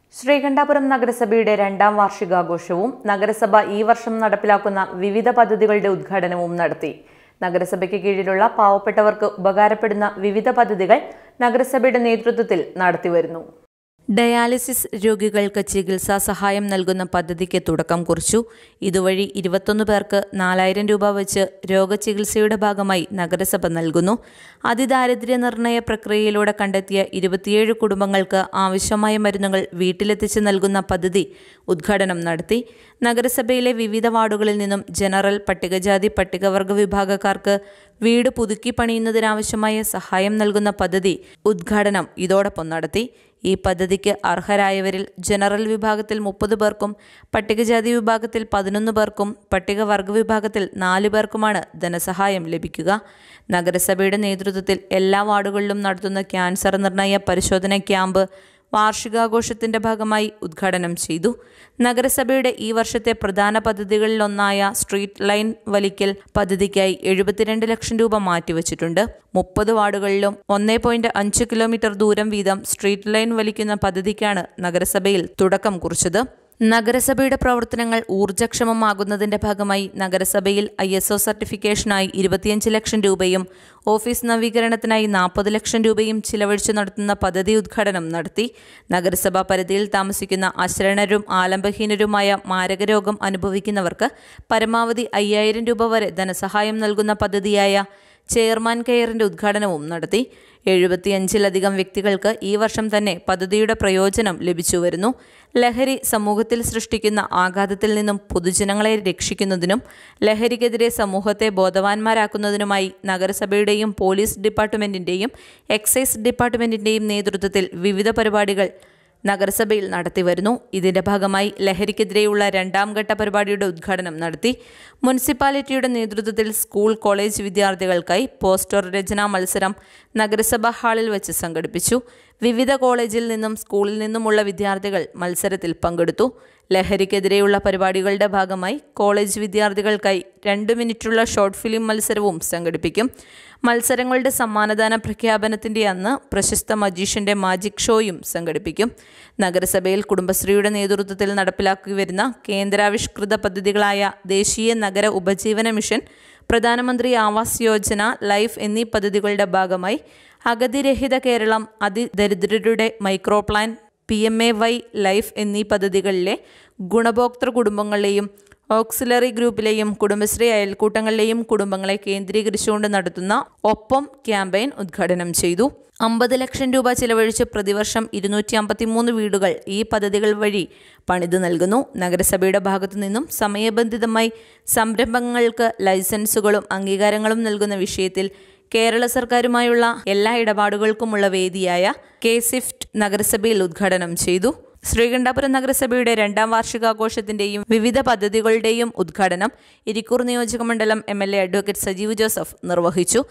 ശ്രീകണ്ഠാപുരം നഗരസഭയുടെ രണ്ടാം വാർഷികാഘോഷവും നഗരസഭ ഈ വർഷം നടപ്പിലാക്കുന്ന വിവിധ പദ്ധതികളുടെ ഉദ്ഘാടനവും നടത്തി നഗരസഭയ്ക്ക് കീഴിലുള്ള പാവപ്പെട്ടവർക്ക് ഉപകാരപ്പെടുന്ന വിവിധ പദ്ധതികൾ നഗരസഭയുടെ നേതൃത്വത്തിൽ നടത്തിവരുന്നു ഡയാലിസിസ് രോഗികൾക്ക് ചികിത്സാ സഹായം നൽകുന്ന പദ്ധതിക്ക് തുടക്കം കുറിച്ചു ഇതുവഴി ഇരുപത്തൊന്ന് പേർക്ക് നാലായിരം രൂപ വെച്ച് രോഗചികിത്സയുടെ ഭാഗമായി നഗരസഭ നൽകുന്നു അതിദാരിദ്ര്യ നിർണയ പ്രക്രിയയിലൂടെ കണ്ടെത്തിയ ഇരുപത്തിയേഴ് കുടുംബങ്ങൾക്ക് ആവശ്യമായ മരുന്നുകൾ വീട്ടിലെത്തിച്ച് നൽകുന്ന പദ്ധതി ഉദ്ഘാടനം നടത്തി നഗരസഭയിലെ വിവിധ വാർഡുകളിൽ നിന്നും ജനറൽ പട്ടികജാതി പട്ടികവർഗ വിഭാഗക്കാർക്ക് വീട് പുതുക്കി പണിയുന്നതിനാവശ്യമായ സഹായം നൽകുന്ന പദ്ധതി ഉദ്ഘാടനം ഇതോടൊപ്പം നടത്തി ഈ പദ്ധതിക്ക് അർഹരായവരിൽ ജനറൽ വിഭാഗത്തിൽ മുപ്പത് പേർക്കും പട്ടികജാതി വിഭാഗത്തിൽ പതിനൊന്ന് പേർക്കും പട്ടികവർഗ വിഭാഗത്തിൽ നാല് പേർക്കുമാണ് ധനസഹായം ലഭിക്കുക നഗരസഭയുടെ നേതൃത്വത്തിൽ എല്ലാ വാർഡുകളിലും നടത്തുന്ന ക്യാൻസർ നിർണയ പരിശോധന ക്യാമ്പ് വാർഷികാഘോഷത്തിന്റെ ഭാഗമായി ഉദ്ഘാടനം ചെയ്തു നഗരസഭയുടെ ഈ വർഷത്തെ പ്രധാന പദ്ധതികളിലൊന്നായ സ്ട്രീറ്റ് ലൈൻ വലിക്കൽ പദ്ധതിക്കായി എഴുപത്തിരണ്ട് ലക്ഷം രൂപ മാറ്റിവച്ചിട്ടുണ്ട് മുപ്പത് വാർഡുകളിലും ഒന്നേ പോയിന്റ് അഞ്ച് കിലോമീറ്റർ ദൂരം വീതം സ്ട്രീറ്റ് ലൈൻ വലിക്കുന്ന പദ്ധതിക്കാണ് നഗരസഭയിൽ തുടക്കം കുറിച്ചത് നഗരസഭയുടെ പ്രവർത്തനങ്ങൾ ഊർജ്ജക്ഷമമാകുന്നതിന്റെ ഭാഗമായി നഗരസഭയിൽ ഐ എസ് ഒ സർട്ടിഫിക്കേഷനായി ഇരുപത്തിയഞ്ച് ലക്ഷം രൂപയും ഓഫീസ് നവീകരണത്തിനായി നാൽപ്പത് ലക്ഷം രൂപയും ചിലവഴിച്ചു നടത്തുന്ന പദ്ധതി ഉദ്ഘാടനം നടത്തി നഗരസഭാ പരിധിയിൽ താമസിക്കുന്ന അശരണരും ആലംബഹീനരുമായ മാരകരോഗം അനുഭവിക്കുന്നവർക്ക് പരമാവധി അയ്യായിരം രൂപ വരെ ധനസഹായം നൽകുന്ന പദ്ധതിയായ ചെയർമാൻ കെയറിന്റെ ഉദ്ഘാടനവും നടത്തി എഴുപത്തിയഞ്ചിലധികം വ്യക്തികൾക്ക് ഈ വർഷം തന്നെ പദ്ധതിയുടെ പ്രയോജനം ലഭിച്ചു വരുന്നു ലഹരി സമൂഹത്തിൽ സൃഷ്ടിക്കുന്ന ആഘാതത്തിൽ നിന്നും പൊതുജനങ്ങളെ രക്ഷിക്കുന്നതിനും ലഹരിക്കെതിരെ സമൂഹത്തെ ബോധവാന്മാരാക്കുന്നതിനുമായി നഗരസഭയുടെയും പോലീസ് ഡിപ്പാർട്ട്മെന്റിന്റെയും എക്സൈസ് ഡിപ്പാർട്ട്മെന്റിന്റെയും നേതൃത്വത്തിൽ വിവിധ പരിപാടികൾ നഗരസഭയിൽ നടത്തിവരുന്നു ഇതിന്റെ ഭാഗമായി ലഹരിക്കെതിരെയുള്ള രണ്ടാം ഘട്ട പരിപാടിയുടെ ഉദ്ഘാടനം നടത്തി മുനിസിപ്പാലിറ്റിയുടെ നേതൃത്വത്തിൽ സ്കൂൾ കോളേജ് വിദ്യാർത്ഥികൾക്കായി പോസ്റ്റർ രചനാ മത്സരം നഗരസഭാ ഹാളിൽ വെച്ച് സംഘടിപ്പിച്ചു വിവിധ കോളേജിൽ നിന്നും സ്കൂളിൽ നിന്നുമുള്ള വിദ്യാർത്ഥികൾ മത്സരത്തിൽ പങ്കെടുത്തു ലഹരിക്കെതിരെയുള്ള പരിപാടികളുടെ ഭാഗമായി കോളേജ് വിദ്യാർത്ഥികൾക്കായി രണ്ട് മിനിറ്റുള്ള ഷോർട്ട് ഫിലിം മത്സരവും സംഘടിപ്പിക്കും മത്സരങ്ങളുടെ സമ്മാനദാന പ്രഖ്യാപനത്തിന്റെ അന്ന് പ്രശസ്ത മജീഷ്യന്റെ മാജിക് ഷോയും സംഘടിപ്പിക്കും നഗരസഭയിൽ കുടുംബശ്രീയുടെ നേതൃത്വത്തിൽ നടപ്പിലാക്കി വരുന്ന കേന്ദ്രാവിഷ്കൃത പദ്ധതികളായ ദേശീയ നഗര ഉപജീവന മിഷൻ പ്രധാനമന്ത്രി ആവാസ് യോജന ലൈഫ് എന്നീ പദ്ധതികളുടെ ഭാഗമായി അഗതിരഹിത കേരളം അതിദരിദ്രരുടെ micro plan P M A Y life എന്നീ പദ്ധതികളിലെ ഗുണഭോക്തൃ കുടുംബങ്ങളെയും ഓക്സിലറി ഗ്രൂപ്പിലെയും കുടുംബശ്രീ അയൽക്കൂട്ടങ്ങളിലെയും കുടുംബങ്ങളെ കേന്ദ്രീകരിച്ചുകൊണ്ട് നടത്തുന്ന ഒപ്പം ക്യാമ്പയിൻ ഉദ്ഘാടനം ചെയ്തു അമ്പത് ലക്ഷം രൂപ ചിലവഴിച്ച് പ്രതിവർഷം ഇരുന്നൂറ്റി അമ്പത്തിമൂന്ന് വീടുകൾ ഈ പദ്ധതികൾ വഴി പണിതു നൽകുന്നു നഗരസഭയുടെ ഭാഗത്തു നിന്നും സമയബന്ധിതമായി സംരംഭങ്ങൾക്ക് ലൈസൻസുകളും അംഗീകാരങ്ങളും നൽകുന്ന വിഷയത്തിൽ കേരള സർക്കാരുമായുള്ള എല്ലാ ഇടപാടുകൾക്കുമുള്ള വേദിയായ കെ സിഫ്റ്റ് നഗരസഭയിൽ ഉദ്ഘാടനം ചെയ്തു ശ്രീകണ്ഠാപുരം നഗരസഭയുടെ രണ്ടാം വാർഷികാഘോഷത്തിന്റെയും വിവിധ പദ്ധതികളുടെയും ഉദ്ഘാടനം ഇരിക്കൂർ നിയോജകമണ്ഡലം M L A advocate Sajeev Joseph നിർവഹിച്ചു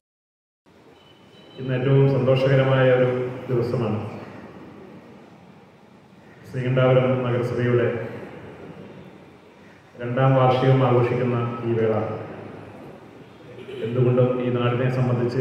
ഇന്ന് ഏറ്റവും സന്തോഷകരമായ ഒരു ദിവസമാണ് ശ്രീകണ്ഠാപുരം നഗരസഭയുടെ രണ്ടാം വാർഷികം ആഘോഷിക്കുന്ന ഈ വേള എന്തുകൊണ്ടും ഈ നാടിനെ സംബന്ധിച്ച്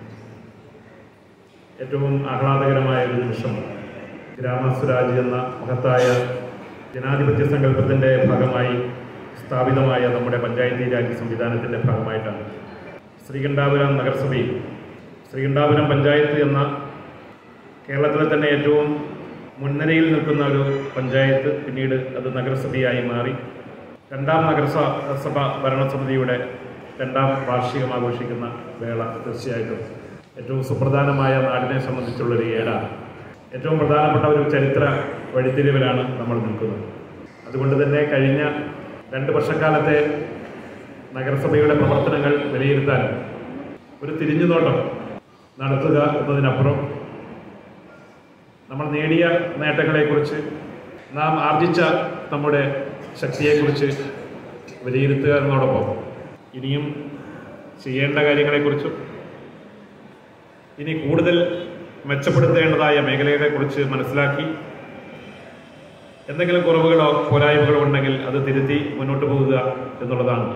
ഏറ്റവും ആഹ്ലാദകരമായ ഒരു നിമിഷമാണ് ഗ്രാമസ്വരാജ് എന്ന മഹത്തായ ജനാധിപത്യ സങ്കല്പത്തിൻ്റെ ഭാഗമായി സ്ഥാപിതമായ നമ്മുടെ പഞ്ചായത്തി രാജ് സംവിധാനത്തിൻ്റെ ഭാഗമായിട്ടാണ് ശ്രീകണ്ഠാപുരം നഗരസഭയിൽ ശ്രീകണ്ഠാപുരം പഞ്ചായത്ത് എന്ന കേരളത്തിലെ തന്നെ ഏറ്റവും മുൻനിരയിൽ നിൽക്കുന്ന ഒരു പഞ്ചായത്ത് പിന്നീട് അത് നഗരസഭയായി മാറി രണ്ടാം നഗരസഭ ഭരണസമിതിയുടെ രണ്ടാം വാർഷികം ആഘോഷിക്കുന്ന വേള തീർച്ചയായിട്ടും ഏറ്റവും സുപ്രധാനമായ നാടിനെ സംബന്ധിച്ചുള്ളൊരു ഏടാണ് ഏറ്റവും പ്രധാനപ്പെട്ട ഒരു ചരിത്ര വഴിത്തിരിവിലാണ് നമ്മൾ നിൽക്കുന്നത് അതുകൊണ്ട് തന്നെ കഴിഞ്ഞ രണ്ട് വർഷക്കാലത്തെ നഗരസഭയുടെ പ്രവർത്തനങ്ങൾ വിലയിരുത്താൻ ഒരു തിരിഞ്ഞുനോട്ടം നടത്തുക എന്നതിനപ്പുറം നമ്മൾ നേടിയ നേട്ടങ്ങളെക്കുറിച്ച് നാം ആർജിച്ച നമ്മുടെ ശക്തിയെക്കുറിച്ച് വിലയിരുത്തുക എന്നതോടൊപ്പം ഇനിയും ചെയ്യേണ്ട കാര്യങ്ങളെക്കുറിച്ചും ഇനി കൂടുതൽ മെച്ചപ്പെടുത്തേണ്ടതായ മേഖലകളെക്കുറിച്ച് മനസ്സിലാക്കി എന്തെങ്കിലും കുറവുകളോ പോരായ്മകളോ ഉണ്ടെങ്കിൽ അത് തിരുത്തി മുന്നോട്ട് പോകുക എന്നുള്ളതാണ്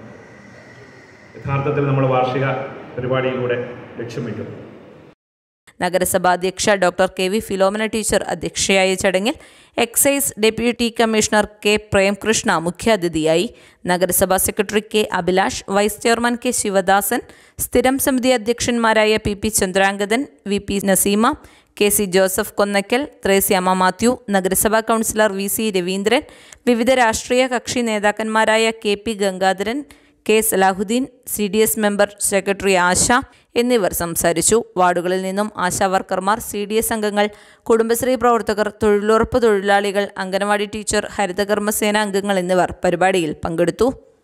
യഥാർത്ഥത്തിൽ നമ്മൾ വാർഷിക പരിപാടിയിലൂടെ ലക്ഷ്യം വയ്ക്കുന്നത് നഗരസഭാ അധ്യക്ഷ doctor K V Philomina teacher അധ്യക്ഷയായ ചടങ്ങിൽ excise deputy commissioner K Premkrishna മുഖ്യാതിഥിയായി നഗരസഭാ secretary K Abhilash vice chairman K Sivadasan സ്ഥിരം സമിതി അധ്യക്ഷന്മാരായ P P Chandrangathan V P Naseema K C Joseph Konnakkal Threasiamma Mathew നഗരസഭാ കൗൺസിലർ വി സി രവീന്ദ്രൻ വിവിധ രാഷ്ട്രീയ കക്ഷി നേതാക്കന്മാരായ K P Gangadharan K Salahuddin C D S member secretary Asha എന്നിവർ സംസാരിച്ചു വാർഡുകളിൽ നിന്നും ആശാ വർക്കർമാർ സി ഡി എസ് അംഗങ്ങൾ കുടുംബശ്രീ പ്രവർത്തകർ തൊഴിലുറപ്പ് തൊഴിലാളികൾ അംഗനവാടി ടീച്ചർ ഹരിതകർമ്മസേന അംഗങ്ങൾ എന്നിവർ പരിപാടിയിൽ പങ്കെടുത്തു